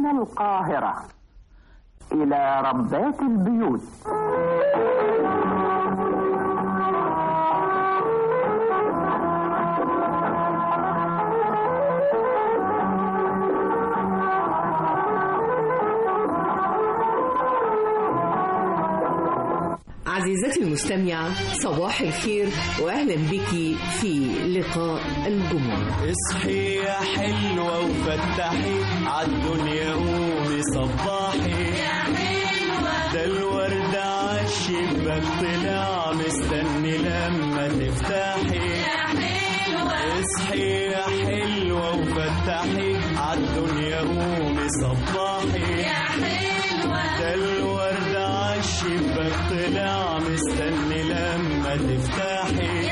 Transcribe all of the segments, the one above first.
من القاهرة إلى ربات البيوت عزيزتي المستمعة صباح الخير وأهلا بك في لقاء الجمعة اصحي يا حلوة وفتحي عالدنيا قومي صباحي ده الورد عالشباك طلع مستني لما تفتحي اصحي يا حلوة وفتحي عالدنيا قومي صباحي ده الورد عالشباك طلع مستني لما تفتحي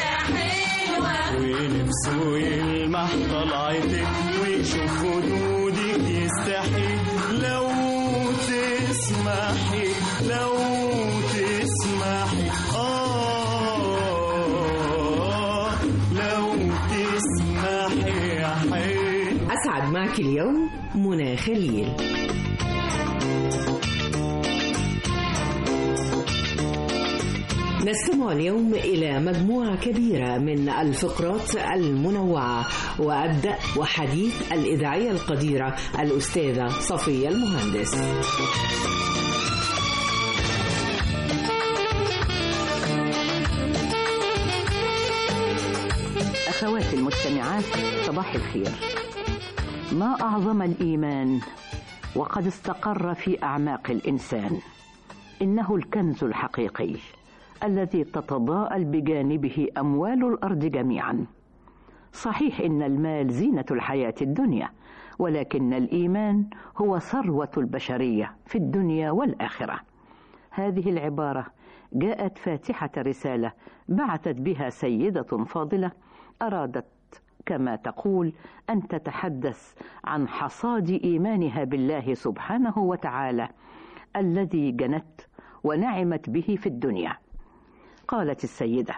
ونفسه يلمح طلعتك ويشوف خدودك يستحي لو تسمحي لو تسمحي آه لو تسمحي يا حي أسعد معك اليوم منى خليل نستمع اليوم إلى مجموعة كبيرة من الفقرات المنوعة وأبدأ وحديث الإذاعية القديرة الأستاذة صفية المهندس أخواتي المستمعات صباح الخير ما أعظم الإيمان وقد استقر في أعماق الإنسان إنه الكنز الحقيقي الذي تتضاءل بجانبه أموال الأرض جميعا صحيح إن المال زينة الحياة الدنيا ولكن الإيمان هو ثروة البشرية في الدنيا والآخرة هذه العبارة جاءت فاتحة رسالة بعثت بها سيدة فاضلة أرادت كما تقول أن تتحدث عن حصاد إيمانها بالله سبحانه وتعالى الذي جنت ونعمت به في الدنيا قالت السيدة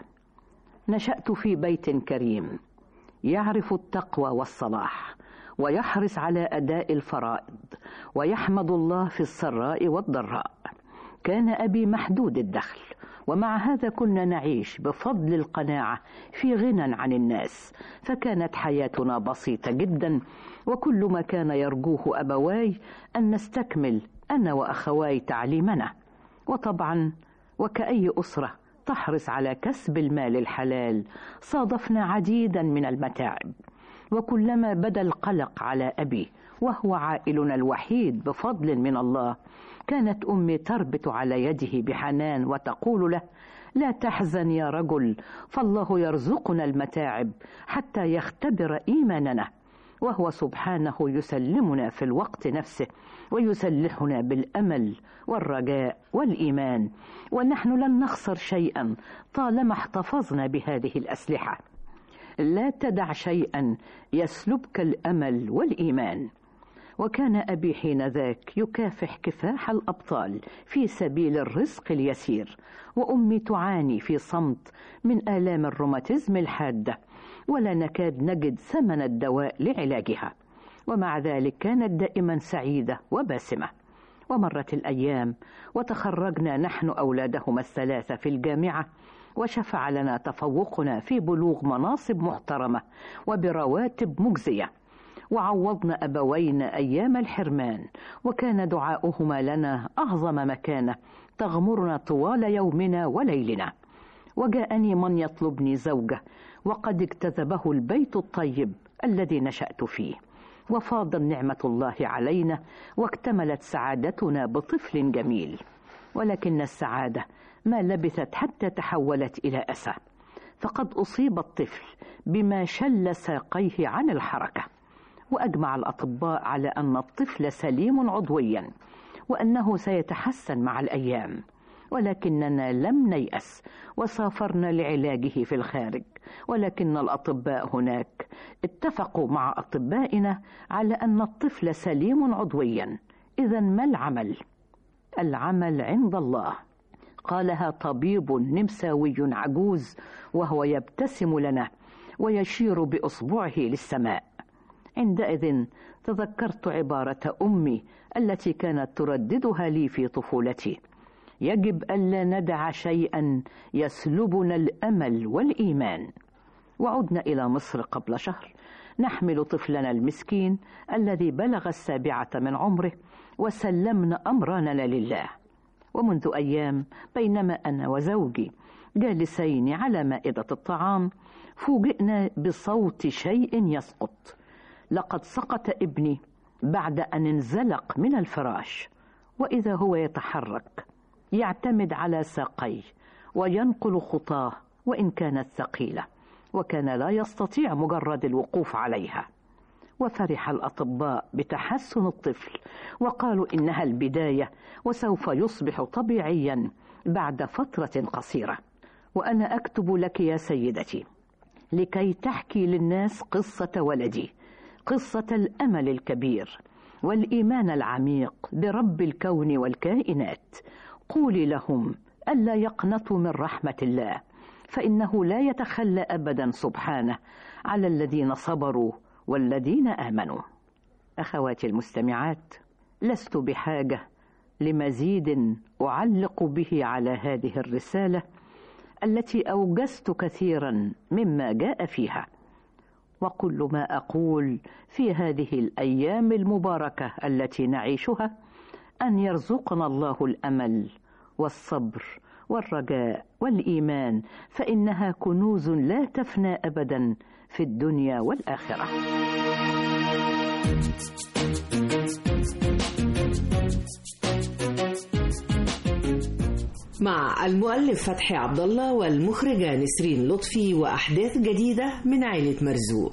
نشأت في بيت كريم يعرف التقوى والصلاح ويحرص على أداء الفرائض ويحمد الله في السراء والضراء كان أبي محدود الدخل ومع هذا كنا نعيش بفضل القناعة في غنى عن الناس فكانت حياتنا بسيطة جدا وكل ما كان يرجوه أبواي أن نستكمل أنا وأخواي تعليمنا وطبعا وكأي أسرة تحرص على كسب المال الحلال صادفنا عديدا من المتاعب وكلما بدا القلق على أبي وهو عائلنا الوحيد بفضل من الله كانت أمي تربت على يده بحنان وتقول له لا تحزن يا رجل فالله يرزقنا المتاعب حتى يختبر إيماننا وهو سبحانه يسلمنا في الوقت نفسه ويسلحنا بالامل والرجاء والايمان ونحن لن نخسر شيئا طالما احتفظنا بهذه الاسلحه لا تدع شيئا يسلبك الامل والايمان وكان ابي حينذاك يكافح كفاح الابطال في سبيل الرزق اليسير وامي تعاني في صمت من الام الروماتيزم الحاده ولا نكاد نجد ثمن الدواء لعلاجها ومع ذلك كانت دائما سعيده وباسمه ومرت الايام وتخرجنا نحن اولادهما الثلاثه في الجامعه وشفع لنا تفوقنا في بلوغ مناصب محترمه وبرواتب مجزيه وعوضنا ابوينا ايام الحرمان وكان دعاؤهما لنا اعظم مكانه تغمرنا طوال يومنا وليلنا وجاءني من يطلبني زوجه وقد اجتذبه البيت الطيب الذي نشات فيه وفاضت نعمه الله علينا واكتملت سعادتنا بطفل جميل ولكن السعاده ما لبثت حتى تحولت الى اسى فقد اصيب الطفل بما شل ساقيه عن الحركه واجمع الاطباء على ان الطفل سليم عضويا وانه سيتحسن مع الايام ولكننا لم نيأس وسافرنا لعلاجه في الخارج ولكن الأطباء هناك اتفقوا مع أطبائنا على أن الطفل سليم عضويا إذا ما العمل؟ العمل عند الله قالها طبيب نمساوي عجوز وهو يبتسم لنا ويشير بإصبعه للسماء عندئذ تذكرت عبارة أمي التي كانت ترددها لي في طفولتي يجب ألا ندع شيئا يسلبنا الأمل والإيمان وعدنا إلى مصر قبل شهر نحمل طفلنا المسكين الذي بلغ السابعة من عمره وسلمنا أمرنا لله ومنذ أيام بينما أنا وزوجي جالسين على مائدة الطعام فوجئنا بصوت شيء يسقط لقد سقط ابني بعد أن انزلق من الفراش وإذا هو يتحرك يعتمد على ساقيه وينقل خطاه وإن كانت ثقيلة وكان لا يستطيع مجرد الوقوف عليها وفرح الأطباء بتحسن الطفل وقالوا إنها البداية وسوف يصبح طبيعيا بعد فترة قصيرة وأنا أكتب لك يا سيدتي لكي تحكي للناس قصة ولدي قصة الأمل الكبير والإيمان العميق برب الكون والكائنات قولي لهم ألا يقنطوا من رحمة الله فإنه لا يتخلى أبدا سبحانه على الذين صبروا والذين آمنوا أخواتي المستمعات لست بحاجة لمزيد أعلق به على هذه الرسالة التي أوجزت كثيرا مما جاء فيها وكل ما أقول في هذه الأيام المباركة التي نعيشها أن يرزقنا الله الأمل والصبر والرجاء والإيمان فإنها كنوز لا تفنى أبدا في الدنيا والآخرة مع المؤلف فتحي عبد الله والمخرجة نسرين لطفي وأحداث جديدة من عائلة مرزوق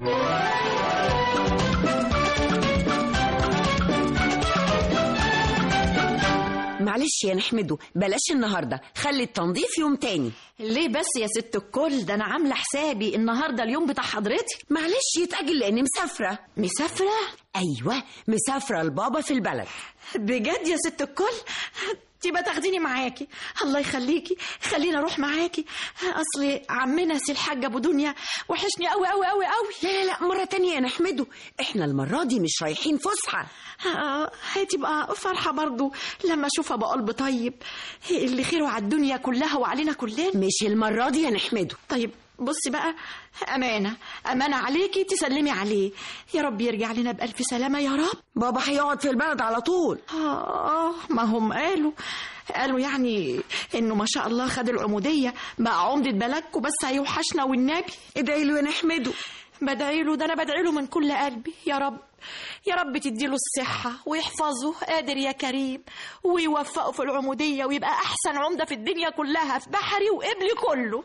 معلش يا نحمده بلاش النهارده خلي التنظيف يوم تاني ليه بس يا ست الكل ده انا عامله حسابي النهارده اليوم بتاع حضرتك معلش يتأجل لاني مسافره مسافره ايوه مسافره لبابا في البلد بجد يا ست الكل تبقى تاخديني معاكي الله يخليكي خلينا اروح معاكي اصل عمنا سي الحاج ابو دنيا وحشني قوي قوي قوي قوي لا لا لا مره تانية يا نحمده احنا المره دي مش رايحين فسحه آه، هتبقى فرحة برضو لما أشوف أبو قلب طيب اللي خيره على الدنيا كلها وعلينا كلنا مش المره دي يا نحمده طيب بصي بقى أمانة أمانة عليكي تسلمي عليه يا رب يرجع لنا بألف سلامة يا رب بابا هيقعد في البلد على طول آه ما هم قالوا قالوا يعني إنه ما شاء الله خد العمودية بقى عمدة بلدكم بس هيوحشنا والنبي ادعي له يا نحمده بدعي له ده أنا بدعي له من كل قلبي يا رب يا رب تديله الصحة ويحفظه قادر يا كريم ويوفقه في العمودية ويبقى أحسن عمدة في الدنيا كلها في بحري وقبلي كله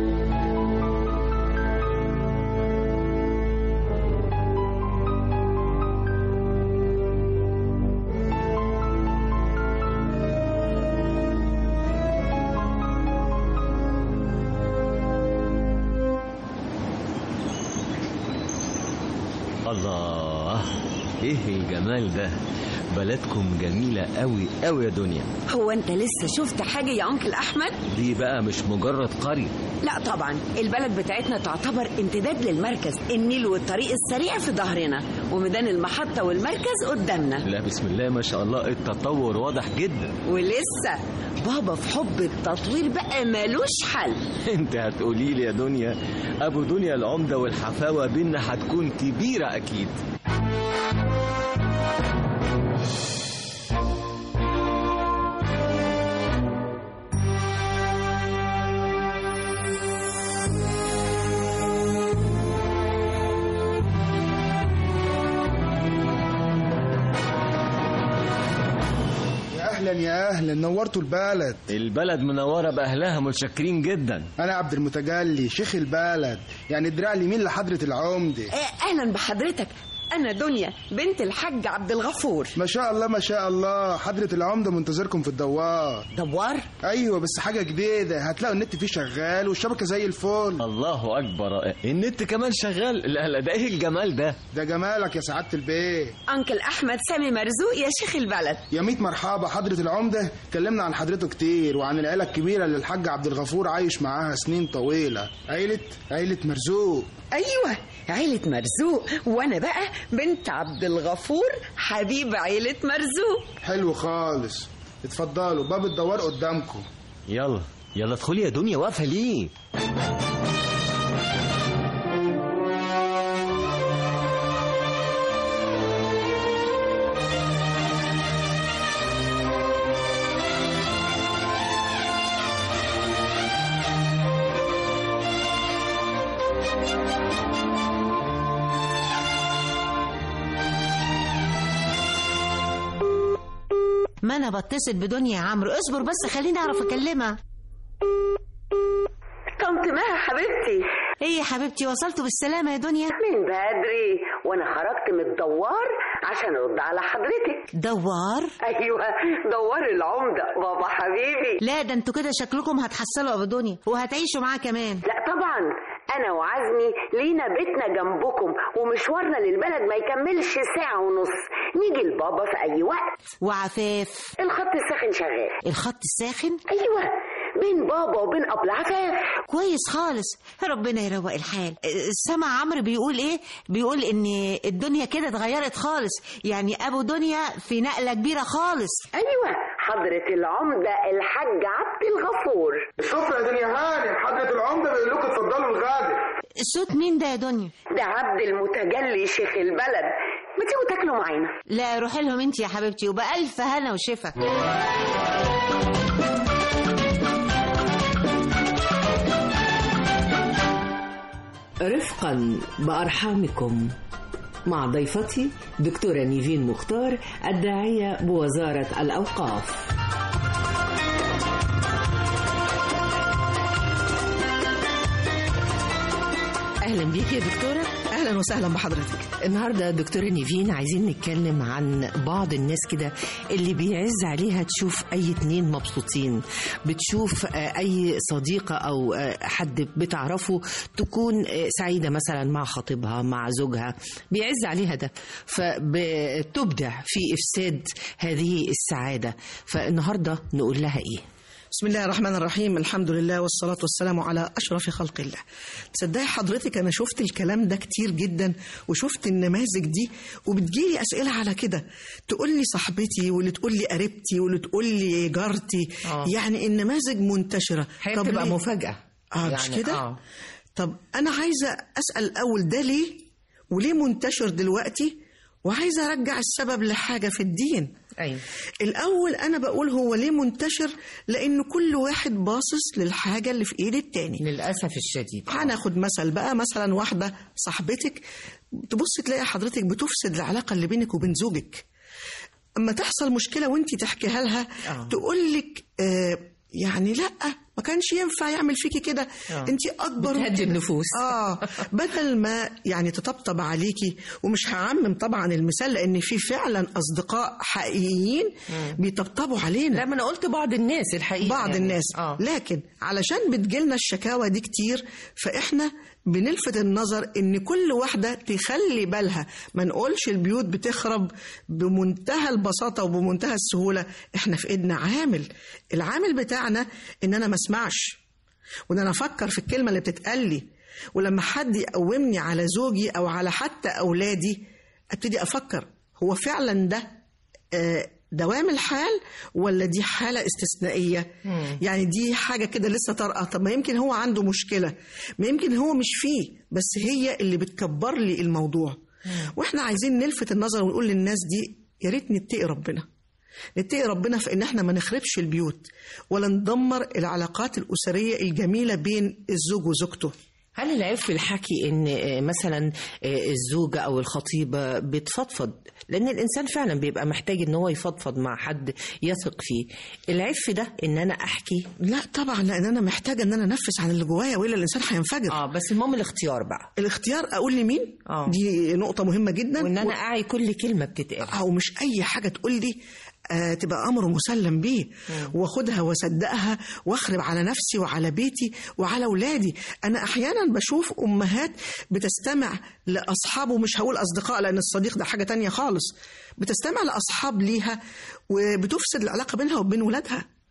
الله ايه الجمال ده بلدكم جميلة قوي قوي يا دنيا هو انت لسه شفت حاجه يا انكل احمد دي بقى مش مجرد قرية لا طبعا البلد بتاعتنا تعتبر امتداد للمركز النيل والطريق السريع في ظهرنا وميدان المحطه والمركز قدامنا لا بسم الله ما شاء الله التطور واضح جدا ولسه بابا في حب التطوير بقى مالوش حل انت هتقولي لي يا دنيا ابو دنيا العمدة والحفاوة بينا هتكون كبيرة اكيد يا اهلا يا اهلا نورتوا البلد البلد منورة باهلها متشكرين جدا انا عبد المتجلي شيخ البلد يعني دراع اليمين لحضره العمده آه، اهلا بحضرتك انا دنيا بنت الحاج عبد الغفور ما شاء الله ما شاء الله حضره العمده منتظركم في الدوار دوار ايوه بس حاجه جديده هتلاقوا النت فيه شغال والشبكه زي الفل الله اكبر النت كمان شغال لا لا ده ايه الجمال ده ده جمالك يا سعاده البيت انكل احمد سامي مرزوق يا شيخ البلد يا ميت مرحبا حضرة العمدة اتكلمنا عن حضرته كتير وعن العيلة الكبيرة اللي الحاج عبد الغفور عايش معاها سنين طويلة عيلة عيلة مرزوق ايوه عيلة مرزوق وانا بقى بنت عبد الغفور حبيب عيلة مرزوق حلو خالص اتفضلوا باب الدوار قدامكم يلا يلا ادخلي يا دنيا واقفه ليه ما انا بتصل بدنيا يا عمرو اصبر بس خليني اعرف اكلمها طنط مها حبيبتي ايه يا حبيبتي وصلتوا بالسلامه يا دنيا من بدري وانا خرجت من الدوار عشان ارد على حضرتك دوار ايوه دوار العمده بابا حبيبي لا ده انتوا كده شكلكم هتحصلوا ابو دنيا وهتعيشوا معاه كمان لا طبعا انا وعزمي لينا بيتنا جنبكم ومشوارنا للبلد ما يكملش ساعه ونص نيجي لبابا في اي وقت وعفاف الخط الساخن شغال الخط الساخن ايوه بين بابا وبين ابو عفاف كويس خالص ربنا يروق الحال سمع عمرو بيقول ايه بيقول ان الدنيا كده اتغيرت خالص يعني ابو دنيا في نقله كبيره خالص ايوه حضرة العمدة الحاج عبد الغفور السفرة يا دنيا هانم حضرة العمدة بيقول لكم اتفضلوا الغدا صوت مين ده يا دنيا ده عبد المتجلي شيخ البلد ما تيجوا تاكلوا معانا لا روحي لهم انت يا حبيبتي وبألف هنا وشفا رفقا بأرحامكم مع ضيفتي دكتورة نيفين مختار الداعية بوزارة الأوقاف أهلا بيك يا دكتورة اهلا وسهلا بحضرتك النهاردة دكتورة نيفين عايزين نتكلم عن بعض الناس كده اللي بيعز عليها تشوف أي اتنين مبسوطين بتشوف آه، أي صديقة أو آه، حد بتعرفه تكون آه، سعيدة مثلا مع خطيبها مع زوجها بيعز عليها ده فبتبدع في إفساد هذه السعادة فالنهاردة نقول لها إيه بسم الله الرحمن الرحيم الحمد لله والصلاة والسلام على أشرف خلق الله تصدقي حضرتك أنا شفت الكلام ده كتير جدا وشفت النماذج دي وبتجيلي أسئلة على كده تقول لي صاحبتي واللي تقول لي قريبتي واللي تقول لي جارتي آه. يعني النماذج منتشرة هي بتبقى ليه؟ مفاجأة اه مش يعني كده آه. طب انا عايزه اسال الاول ده ليه وليه منتشر دلوقتي وعايزه ارجع السبب لحاجه في الدين أيوة. الاول انا بقول هو ليه منتشر لان كل واحد باصص للحاجه اللي في ايد التاني للأسف الشديد هناخد مثل بقى مثلا واحده صاحبتك تبص تلاقي حضرتك بتفسد العلاقه اللي بينك وبين زوجك اما تحصل مشكله وانت تحكيها لها آه. تقول لك آه يعني لا ما كانش ينفع يعمل فيكي كده آه. انت اكبر بتهدي وكده. النفوس. اه بدل ما يعني تطبطب عليكي ومش هعمم طبعا المثال لان في فعلا اصدقاء حقيقيين بيطبطبوا علينا لا ما انا قلت بعض الناس الحقيقه بعض يعني. الناس اه لكن علشان بتجيلنا الشكاوى دي كتير فاحنا بنلفت النظر ان كل واحده تخلي بالها ما نقولش البيوت بتخرب بمنتهى البساطه وبمنتهى السهوله احنا في ايدنا عامل العامل بتاعنا ان انا ما اسمعش وان انا افكر في الكلمه اللي بتتقال لي ولما حد يقومني على زوجي او على حتى اولادي ابتدي افكر هو فعلا ده آه، دوام الحال ولا دي حالة استثنائية يعني دي حاجة كده لسه طارئة طب ما يمكن هو عنده مشكلة ما يمكن هو مش فيه بس هي اللي بتكبر لي الموضوع واحنا عايزين نلفت النظر ونقول للناس دي يا ريت نتقي ربنا نتقي ربنا في ان احنا ما نخربش البيوت ولا ندمر العلاقات الأسرية الجميلة بين الزوج وزوجته هل العيب في الحكي ان آه، مثلا آه، الزوجه او الخطيبه بتفضفض لان الانسان فعلا بيبقى محتاج ان هو يفضفض مع حد يثق فيه العيب في ده ان انا احكي لا طبعا لان انا محتاجه ان انا انفس عن اللي جوايا والا الانسان هينفجر اه بس المهم الاختيار بقى الاختيار اقول لمين آه. دي نقطه مهمه جدا وان انا و- اعي كل كلمه بتتقال او مش اي حاجه تقول لي آه تبقى امر مسلم بيه واخدها واصدقها واخرب على نفسي وعلى بيتي وعلى اولادي انا احيانا بشوف امهات بتستمع لاصحاب ومش هقول اصدقاء لان الصديق ده حاجه تانية خالص بتستمع لاصحاب ليها وبتفسد العلاقه بينها وبين ولادها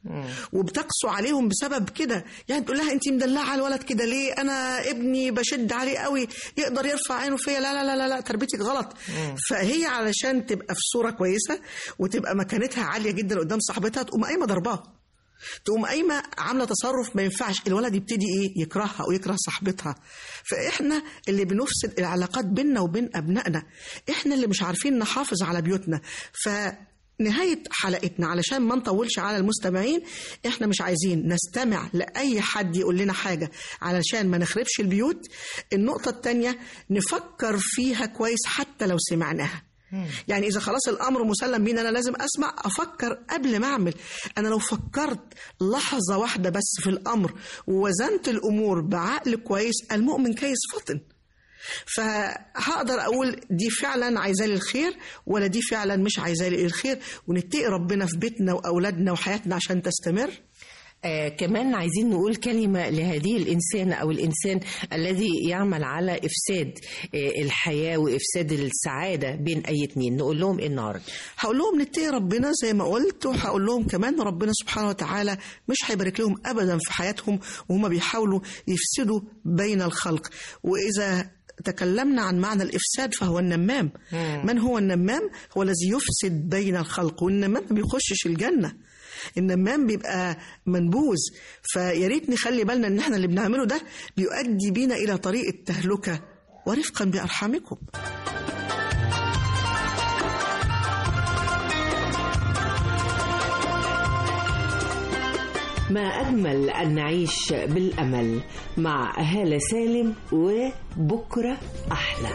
وبتقسو عليهم بسبب كده يعني تقول لها انت مدلعه الولد كده ليه انا ابني بشد عليه قوي يقدر يرفع عينه فيا لا لا لا لا, لا تربيتك غلط فهي علشان تبقى في صوره كويسه وتبقى مكانتها عاليه جدا قدام صاحبتها تقوم قايمه ضربها تقوم قايمه عامله تصرف ما ينفعش الولد يبتدي ايه يكرهها ويكره صاحبتها فاحنا اللي بنفسد العلاقات بيننا وبين ابنائنا احنا اللي مش عارفين نحافظ على بيوتنا ف نهاية حلقتنا علشان ما نطولش على المستمعين احنا مش عايزين نستمع لأي حد يقول لنا حاجة علشان ما نخربش البيوت النقطة التانية نفكر فيها كويس حتى لو سمعناها يعني اذا خلاص الامر مسلم بينا انا لازم اسمع افكر قبل ما اعمل انا لو فكرت لحظه واحده بس في الامر ووزنت الامور بعقل كويس المؤمن كيس فطن فهقدر اقول دي فعلا عايزه لي الخير ولا دي فعلا مش عايزه لي الخير ونتقي ربنا في بيتنا واولادنا وحياتنا عشان تستمر آه كمان عايزين نقول كلمة لهذه الإنسانة أو الإنسان الذي يعمل على إفساد آه الحياة وإفساد السعادة بين أي اتنين نقول لهم إيه النهاردة هقول لهم نتقي ربنا زي ما قلت وهقول لهم كمان ربنا سبحانه وتعالى مش هيبارك لهم أبدا في حياتهم وهم بيحاولوا يفسدوا بين الخلق وإذا تكلمنا عن معنى الإفساد فهو النمام من هو النمام هو الذي يفسد بين الخلق والنمام ما بيخشش الجنة النمام بيبقى منبوذ فيا ريت نخلي بالنا ان احنا اللي بنعمله ده بيؤدي بينا الى طريق التهلكه ورفقا بارحامكم ما أجمل أن نعيش بالأمل مع هالة سالم وبكرة أحلى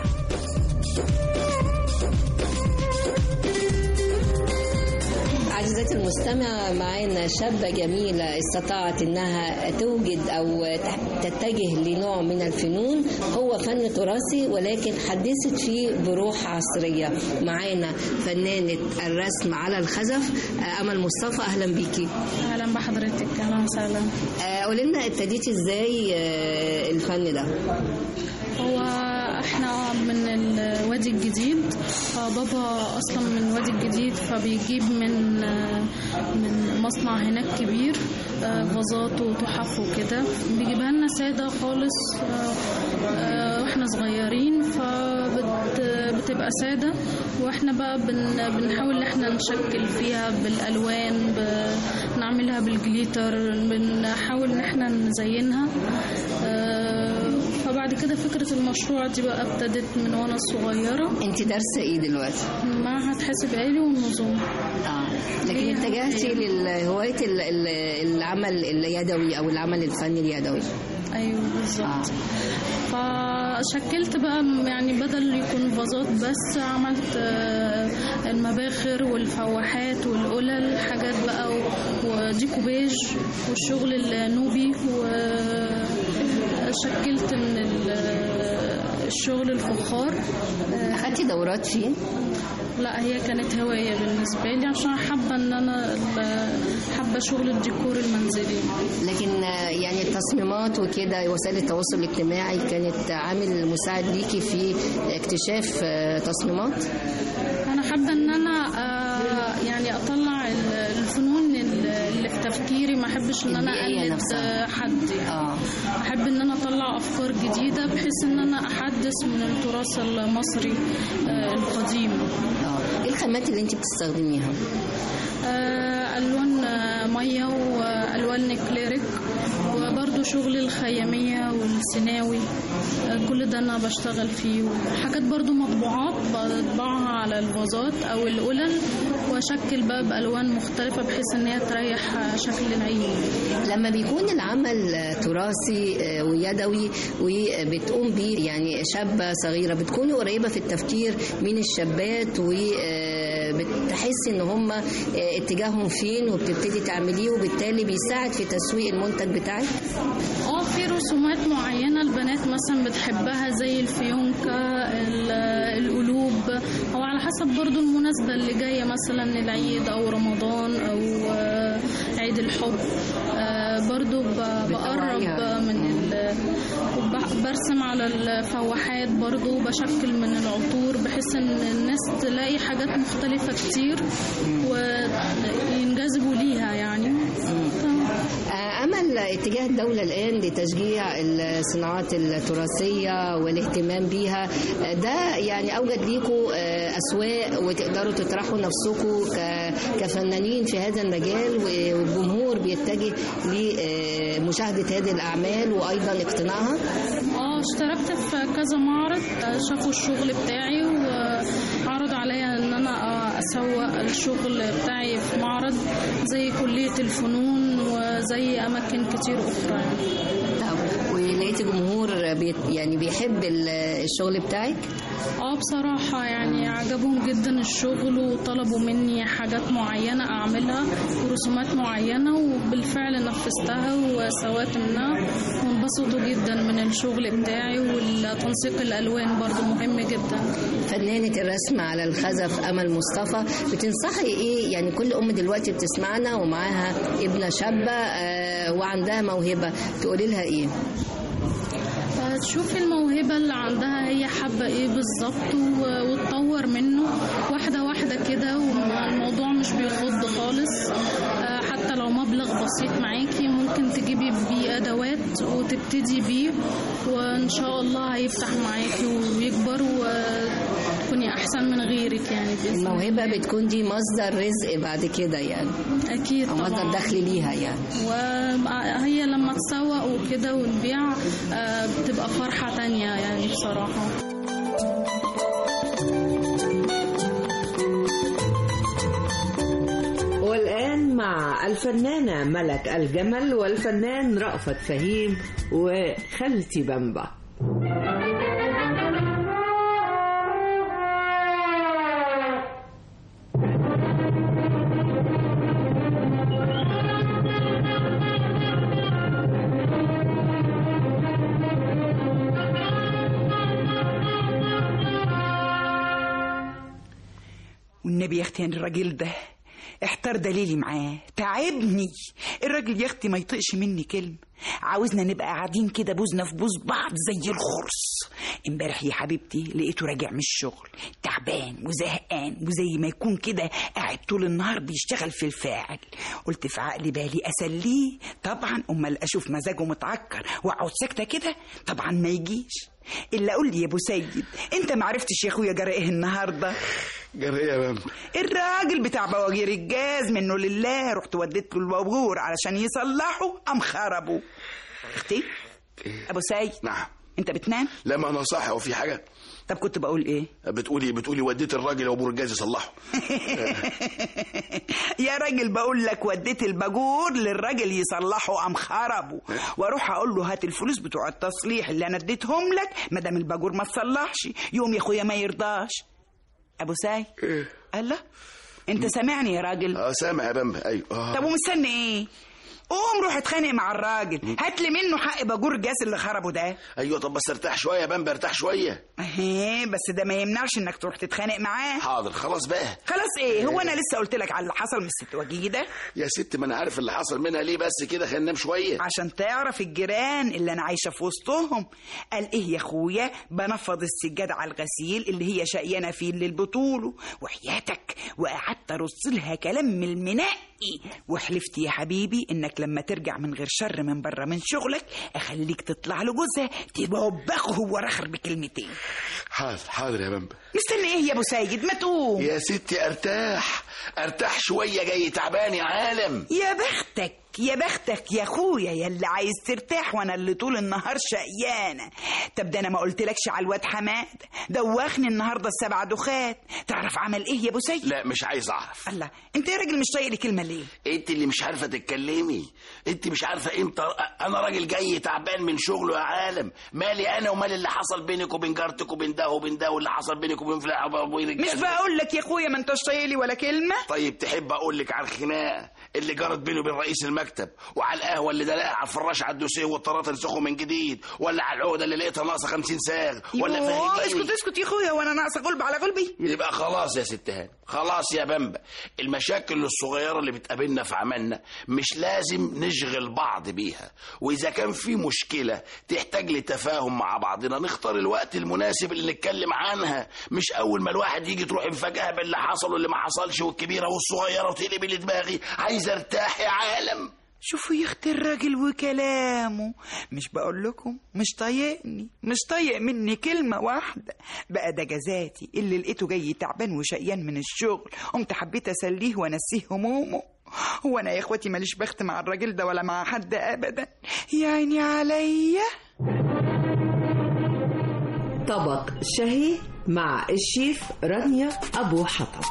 عزيزتي المستمع معانا شابة جميلة استطاعت انها توجد او تتجه لنوع من الفنون هو فن تراثي ولكن حدثت فيه بروح عصرية معانا فنانة الرسم على الخزف امل مصطفى اهلا بيكي اهلا بحضرتك اهلا وسهلا قولي لنا ابتديتي ازاي الفن ده هو احنا من الوادي الجديد بابا اصلا من الوادي الجديد فبيجيب من من مصنع هناك كبير فازات وتحف وكده بيجيبها لنا ساده خالص واحنا صغيرين فبتبقى ساده واحنا بقى بن بنحاول ان احنا نشكل فيها بالالوان نعملها بالجليتر بنحاول ان احنا نزينها فبعد كده فكرة المشروع دي بقى ابتدت من وانا صغيرة انت دارسة ايه دلوقتي؟ معهد حاسب آلي والنظام اه لكن اتجهتي لهواية العمل اليدوي او العمل الفني اليدوي ايوه بالظبط آه. فشكلت بقى يعني بدل يكون فازات بس عملت المباخر والفواحات والقلل حاجات بقى وديكوباج والشغل النوبي وشكلت من الشغل الفخار اخدتي دورات فيه؟ لا هي كانت هواية بالنسبة لي عشان حابة ان انا حابة شغل الديكور المنزلي لكن يعني التصميمات وكده وسائل التواصل الاجتماعي كانت عامل مساعد ليكي في اكتشاف تصميمات؟ انا حابة ان انا يعني اطلع الفنون اللي في تفكيري ما احبش ان انا اقلد حد اه احب ان انا اطلع افكار جديده بحيث ان انا احدث من التراث المصري القديم اه ايه الخامات اللي انت بتستخدميها آه الوان ميه والوان نكليريك وبرضو شغل الخيامية والسيناوي كل ده أنا بشتغل فيه وحاجات برضو مطبوعات بطبعها على الفازات أو القلل وأشكل بقى بألوان مختلفة بحيث إن هي تريح شكل العين لما بيكون العمل تراثي ويدوي وبتقوم بيه يعني شابة صغيرة بتكوني قريبة في التفكير من الشابات و بتحس ان هم اتجاههم فين وبتبتدي تعمليه وبالتالي بيساعد في تسويق المنتج بتاعك اه في رسومات معينه البنات مثلا بتحبها زي الفيونكه القلوب او على حسب برضو المناسبه اللي جايه مثلا العيد او رمضان او عيد الحب برضو بقرب من برسم على الفواحات برضو بشكل من العطور بحيث ان الناس تلاقي حاجات مختلفة كتير وينجذبوا ليها يعني اتجاه الدولة الآن لتشجيع الصناعات التراثية والاهتمام بيها ده يعني أوجد ليكم أسواق وتقدروا تطرحوا نفسكم ك- كفنانين في هذا المجال والجمهور بيتجه لمشاهدة هذه الأعمال وأيضا اقتنائها اه اشتركت في كذا معرض آه، شافوا الشغل بتاعي وعرضوا عليا ان انا آه، اسوق الشغل بتاعي في معرض زي كلية الفنون وزي اماكن كتير اخرى يعني. ولقيت جمهور بيت يعني بيحب ال- الشغل بتاعك اه بصراحة يعني عجبهم جدا الشغل وطلبوا مني حاجات معينة أعملها ورسومات معينة وبالفعل نفذتها وسويت منها وانبسطوا جدا من الشغل بتاعي والتنسيق الألوان برضو مهم جدا فنانة الرسم على الخزف أمل مصطفى بتنصحي إيه يعني كل أم دلوقتي بتسمعنا ومعاها ابنة شابة آه، وعندها موهبة تقولي لها إيه تشوفي الموهبة اللي عندها هي حابة ايه بالظبط و- وتطور منه واحدة واحدة كده والموضوع مش بيخض خالص آه، حتى لو مبلغ بسيط معاكي ممكن تجيبي بيه أدوات وتبتدي بيه وإن شاء الله هيفتح معاكي ويكبر وتكوني أحسن من غيرك يعني بإذن الله. الموهبة بتكون دي مصدر رزق بعد كده يعني أكيد أو مصدر طبعاً. دخل ليها يعني وهي لما تسوق وكده وتبيع آه، بتبقى فرحة تانية يعني بصراحة والآن مع الفنانة ملك الجمل والفنان رأفت فهيم وخالتي بمبا والنبي يا اختي أنا الراجل ده احتار دليلي معاه تعبني الراجل يا اختي ما يطقش مني كلمه عاوزنا نبقى قاعدين كده بوزنا في بوز بعض زي الخرس امبارح يا حبيبتي لقيته راجع من الشغل تعبان وزهقان وزي ما يكون كده قاعد طول النهار بيشتغل في الفاعل قلت في عقلي بالي اسليه طبعا امال اشوف مزاجه متعكر واقعد ساكته كده طبعا ما يجيش الا قول لي يا ابو سيد انت ما عرفتش يا اخويا جرى ايه النهارده جرى يا بامبا الراجل بتاع بواجير الجاز منه لله رحت وديت له البابور علشان يصلحه قام خربه اختي ابو سيد نعم انت بتنام لا ما انا صاحي وفي حاجه طب كنت بقول ايه بتقولي بتقولي وديت الراجل ابو الجاز يصلحه يا راجل بقول لك وديت الباجور للراجل يصلحه قام خربه واروح اقول له هات الفلوس بتوع التصليح اللي انا اديتهم لك ما دام الباجور ما تصلحش يوم يا اخويا ما يرضاش ابو ساي الله انت سامعني يا راجل اه سامع يا بامبا ايوه آه. طب ومستني ايه قوم روح اتخانق مع الراجل هات لي منه حق باجور الجاز اللي خربه ده ايوه طب بس ارتاح شويه يا بامبا ارتاح شويه اهي بس ده ما يمنعش انك تروح تتخانق معاه حاضر خلاص بقى خلاص ايه هو انا لسه قلت لك على اللي حصل من الست وجيده يا ست ما انا عارف اللي حصل منها ليه بس كده خلينا ننام شويه عشان تعرف الجيران اللي انا عايشه في وسطهم قال ايه يا اخويا بنفض السجاد على الغسيل اللي هي شقيانه فيه للبطوله وحياتك وقعدت ارص لها كلام من المنقي وحلفت يا حبيبي انك لما ترجع من غير شر من بره من شغلك اخليك تطلع له جوزها تبوبخه هو رخر بكلمتين حاضر حاضر يا بامبا مستني ايه يا ابو سيد ما تقوم يا ستي ارتاح ارتاح شويه جاي تعبان يا عالم يا بختك يا بختك يا اخويا يا اللي عايز ترتاح وانا اللي طول النهار شقيانه طب ده انا ما قلتلكش على الواد حماد دوخني النهارده السبع دخات تعرف عمل ايه يا ابو سيد لا مش عايز اعرف الله انت يا راجل مش طايق لي كلمه ليه انت اللي مش عارفه تتكلمي انت مش عارفه امتى انا راجل جاي تعبان من شغله يا عالم مالي انا ومال اللي حصل بينك وبين جارتك وبين ده وبين ده واللي حصل بينك وبين فلان وبين مش بقول لك يا اخويا ما انتش طايق لي ولا كلمه طيب تحب اقول لك على الخناقه اللي جرت بينه وبين رئيس المكتب وعلى القهوه اللي دلقها على الفراش على الدوسيه والطرات نسخه من جديد ولا على العقده اللي لقيتها ناقصه 50 ساغ ولا يوه، فاهميني اسكت اسكت يا اخويا وانا ناقصه غلب على غلبي يبقى خلاص يا ست هاني خلاص يا بامبا المشاكل الصغيرة اللي بتقابلنا في عملنا مش لازم نشغل بعض بيها وإذا كان في مشكلة تحتاج لتفاهم مع بعضنا نختار الوقت المناسب اللي نتكلم عنها مش أول ما الواحد يجي تروح مفاجأة باللي حصل واللي ما حصلش والكبيرة والصغيرة وتقلب اللي دماغي عايز ارتاح يا عالم شوفوا يا اختي الراجل وكلامه مش بقول لكم مش طايقني مش طايق مني كلمة واحدة بقى ده جزاتي اللي لقيته جاي تعبان وشقيان من الشغل قمت حبيت اسليه وانسيه همومه هو انا يا اخواتي ماليش بخت مع الراجل ده ولا مع حد ابدا يا عيني عليا طبق شهي مع الشيف رانيا أبو حطب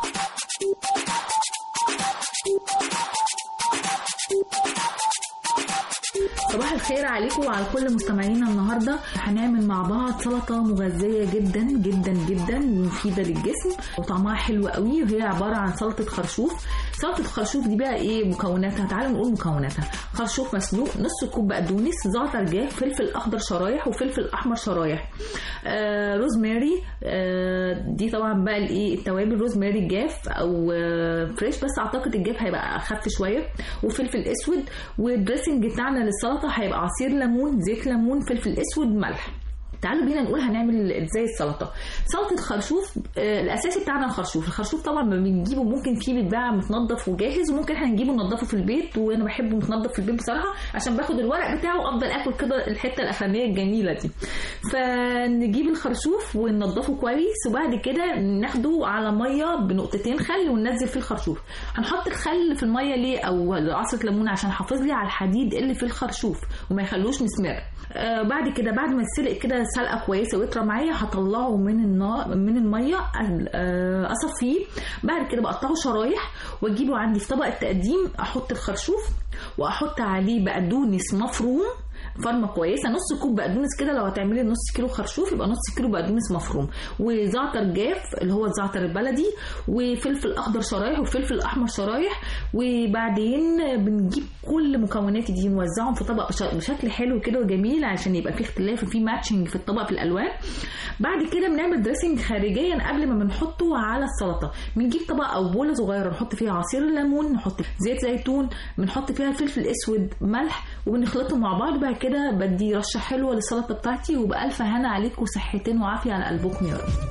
صباح الخير عليكم وعلى كل مستمعينا النهارده هنعمل مع بعض سلطه مغذيه جدا جدا جدا ومفيده للجسم وطعمها حلو قوي وهي عباره عن سلطه خرشوف سلطه الخرشوف دي بقى ايه مكوناتها تعالوا نقول مكوناتها خرشوف مسلوق نص كوب بقدونس زعتر جاف فلفل اخضر شرايح وفلفل احمر شرايح آه روزماري آه دي طبعا بقى الايه التوابل روزماري جاف او آه فريش بس اعتقد الجاف هيبقى اخف شويه وفلفل اسود والدريسنج بتاعنا للسلطه هيبقى عصير ليمون زيت ليمون فلفل اسود ملح تعالوا بينا نقول هنعمل ازاي السلطه سلطه خرشوف آه الاساسي بتاعنا الخرشوف الخرشوف طبعا ما بنجيبه ممكن فيه بيتباع متنضف وجاهز وممكن احنا نجيبه ننضفه في البيت وانا بحبه متنضف في البيت بصراحه عشان باخد الورق بتاعه وافضل اكل كده الحته الاخرانيه الجميله دي فنجيب الخرشوف وننضفه كويس وبعد كده ناخده على ميه بنقطتين خل وننزل فيه الخرشوف هنحط الخل في الميه ليه او عصره ليمون عشان يحافظ لي على الحديد اللي في الخرشوف وما يخلوش مسمر آه بعد كده بعد ما يتسلق كده سلقه كويسه ويطرى معايا هطلعه من النار من الميه آه اصفيه بعد كده بقطعه شرايح واجيبه عندي في طبق التقديم احط الخرشوف واحط عليه بقدونس مفروم فرمه كويسه نص كوب بقدونس كده لو هتعملي نص كيلو خرشوف يبقى نص كيلو بقدونس مفروم وزعتر جاف اللي هو الزعتر البلدي وفلفل اخضر شرايح وفلفل احمر شرايح وبعدين بنجيب كل مكوناتي دي نوزعهم في طبق بشكل حلو كده وجميل عشان يبقى في اختلاف وفي ماتشنج في الطبق في الالوان بعد كده بنعمل دريسنج خارجيا قبل ما بنحطه على السلطه بنجيب طبق او بوله صغيره نحط فيها عصير الليمون نحط زيت زيتون بنحط فيها فلفل اسود ملح وبنخلطهم مع بعض بعد كده بدي رشه حلوه للسلطه بتاعتي وبالف هنا عليكم صحتين وعافيه على قلبكم يا رب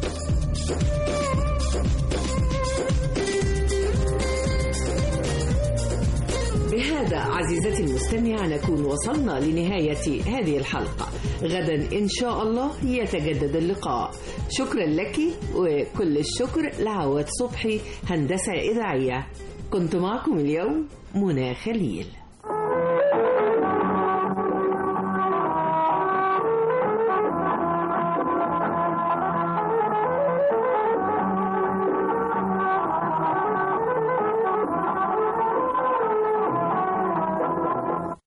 بهذا عزيزتي المستمعة نكون وصلنا لنهاية هذه الحلقة غدا إن شاء الله يتجدد اللقاء شكرا لك وكل الشكر لعواد صبحي هندسة إذاعية كنت معكم اليوم منى خليل